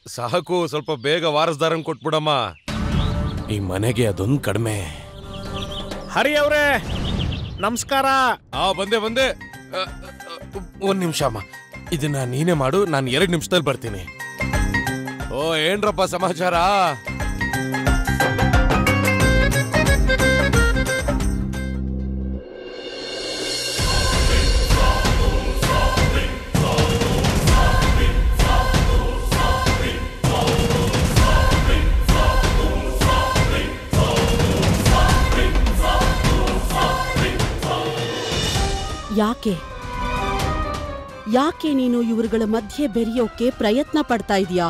ಸಾಕು ಸ್ವಲ್ಪ ಬೇಗ ವಾರಸ್ದಾರಂಗ್ ಕೊಟ್ಬಿಡಮ್ಮ ಈ ಮನೆಗೆ ಅದೊಂದು ಕಡಿಮೆ ಹರಿ ಅವ್ರೆ ನಮಸ್ಕಾರ ಆ ಬಂದೆ ಬಂದೆ ಅ, ಅ, ಒಂದ್ ನಿಮಿಷ ಅಮ್ಮ ಇದನ್ನ ನೀನೇ ಮಾಡು ನಾನು ಎರಡು ನಿಮಿಷದಲ್ಲಿ ಬರ್ತೀನಿ ಓ ಏನ್ರಪ್ಪ ಸಮಾಚಾರ ಯಾಕೆ ಯಾಕೆ ನೀನು ಇವರುಗಳ ಮಧ್ಯೆ ಬೆರೆಯೋಕೆ ಪ್ರಯತ್ನ ಪಡ್ತಾ ಇದೀಯಾ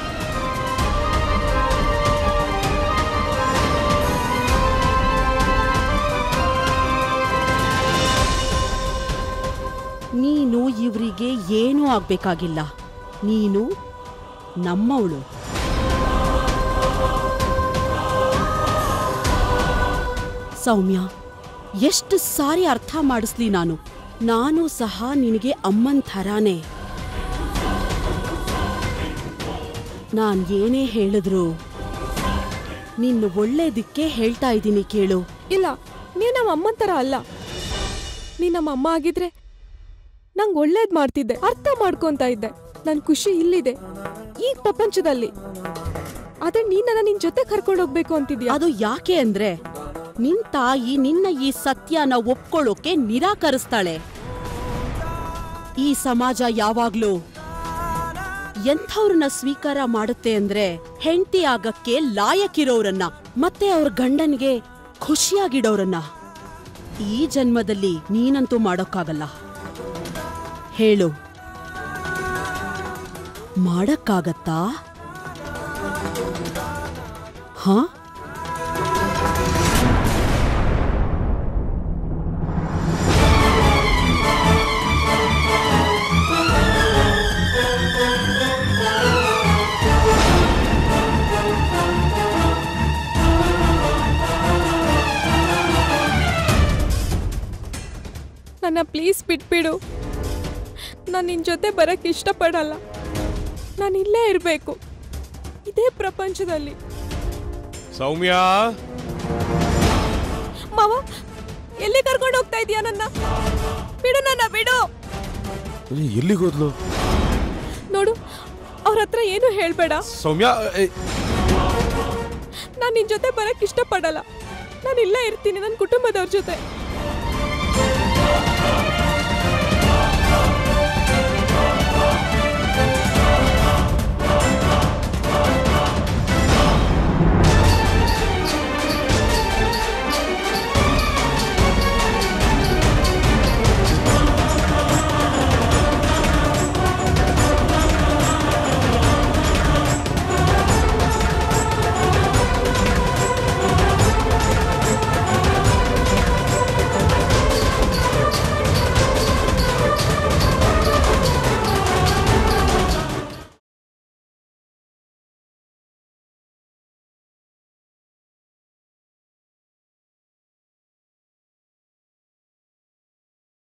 ನೀನು ಇವರಿಗೆ ಏನೂ ಆಗ್ಬೇಕಾಗಿಲ್ಲ ನೀನು ನಮ್ಮವಳು ಸೌಮ್ಯ ಎಷ್ಟು ಸಾರಿ ಅರ್ಥ ಮಾಡಿಸ್ಲಿ ನಾನು ನಾನು ಸಹ ನಿನಗೆ ಅಮ್ಮನ್ ಥರಾನೇ ನಾನ್ ಏನೇ ಹೇಳಿದ್ರು ನಿನ್ನ ಒಳ್ಳೇದಕ್ಕೆ ಹೇಳ್ತಾ ಇದ್ದೀನಿ ಕೇಳು ಇಲ್ಲ ನೀವ್ ನಮ್ಮ ಅಮ್ಮನ್ ತರ ಅಲ್ಲ ನೀ ನಮ್ಮ ಅಮ್ಮ ಆಗಿದ್ರೆ ನಂಗ್ ಒಳ್ಳೇದ್ ಮಾಡ್ತಿದ್ದೆ ಅರ್ಥ ಮಾಡ್ಕೊಂತ ಇದ್ದೆ ನನ್ ಖುಷಿ ಇಲ್ಲಿದೆ ಈ ಪ್ರಪಂಚದಲ್ಲಿ ಆದ್ರೆ ನೀನ್ ನನ್ನ ನಿನ್ ಜೊತೆ ಕರ್ಕೊಂಡು ಹೋಗ್ಬೇಕು ಅಂತಿದ್ಯಾ ಅದು ಯಾಕೆ ಅಂದ್ರೆ ನಿನ್ ತಾಯಿ ನಿನ್ನ ಈ ಸತ್ಯನ ಒಪ್ಕೊಳ್ಳೋಕೆ ನಿರಾಕರಿಸ್ತಾಳೆ ಈ ಸಮಾಜ ಯಾವಾಗ್ಲೂ ಎಂಥವ್ರನ್ನ ಸ್ವೀಕಾರ ಮಾಡುತ್ತೆ ಅಂದ್ರೆ ಹೆಂಡತಿ ಆಗಕ್ಕೆ ಲಾಯಕ್ಕಿರೋರನ್ನ ಮತ್ತೆ ಅವ್ರ ಗಂಡನ್ಗೆ ಖುಷಿಯಾಗಿಡೋರನ್ನ ಈ ಜನ್ಮದಲ್ಲಿ ನೀನಂತೂ ಮಾಡೋಕ್ಕಾಗಲ್ಲ ಹೇಳು ಮಾಡಕ್ಕಾಗತ್ತಾ ಹಾ ನನ್ನ ಪ್ಲೀಸ್ ಬಿಟ್ಬಿಡು ನಾನು ನಿನ್ ಜೊತೆ ಬರಕ್ ಇಷ್ಟಪಡಲ್ಲ ನಾನು ಇಲ್ಲೇ ಇರಬೇಕು ಇದೇ ಪ್ರಪಂಚದಲ್ಲಿ ಸೌಮ್ಯ ಮಾವ ಎಲ್ಲಿ ಕರ್ಕೊಂಡು ಹೋಗ್ತಾ ಇದೀಯ ನನ್ನ ಬಿಡು ನನ್ನ ಬಿಡು ಎಲ್ಲಿಗೆ ಹೋದ್ಲು ನೋಡು ಅವ್ರ ಹತ್ರ ಏನು ಹೇಳ್ಬೇಡ ಸೌಮ್ಯ ಏ, ನಾನು ನಿನ್ ಜೊತೆ ಬರಕ್ ಇಷ್ಟಪಡಲ್ಲ ನಾನು ಇಲ್ಲೇ ಇರ್ತೀನಿ ನನ್ನ ಕುಟುಂಬದವ್ರ ಜೊತೆ